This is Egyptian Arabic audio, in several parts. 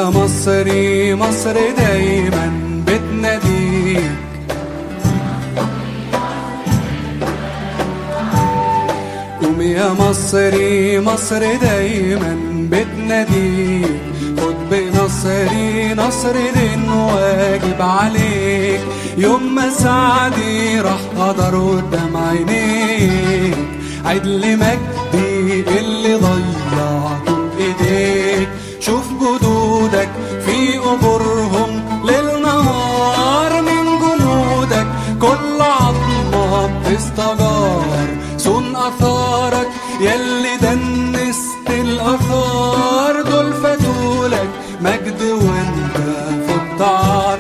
يا مصري مصر دايما بتناديك قوم يا مصري مصر دايما بتناديك خد بنصري نصر دين واجب عليك يوم ما سعدي راح قدر قدام عينيك عدل مجدي اللي ضيعته بايديك شوف جدودك في قبورهم ليل نهار من جنودك كل عظمة بتستجار صون اثارك يلي دنست الاثار دول فاتولك مجد وانت في الدار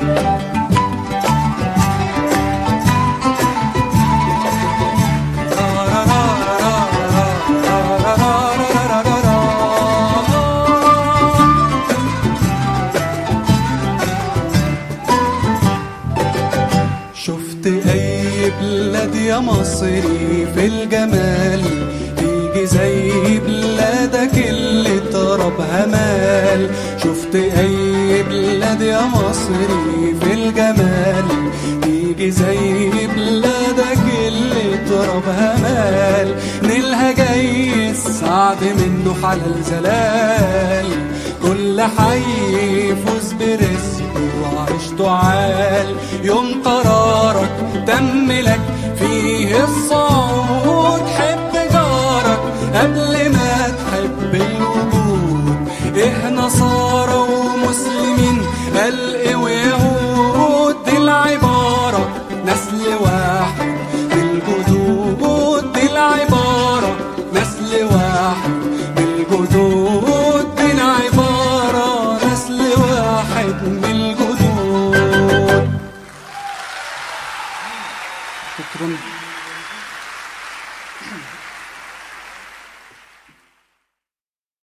شفت اي بلاد يا مصري في الجمال تيجي زي بلادك اللي طربها مال شفت اي بلاد يا مصري في الجمال تيجي زي بلادك اللي طربها مال نيلها جاي السعد منه حلال زلال كل حي يفوز برزقه وعيشته عال يوم قرارك تم لك فيه الصعود حب جارك قبل ما تحب الوجود ايه نصارى ومسلمين قلق ويهود دي العبارة نسل واحد بالجدود دي العبارة نسل واحد بالجدود دي العبارة نسل واحد بالجدود شكرا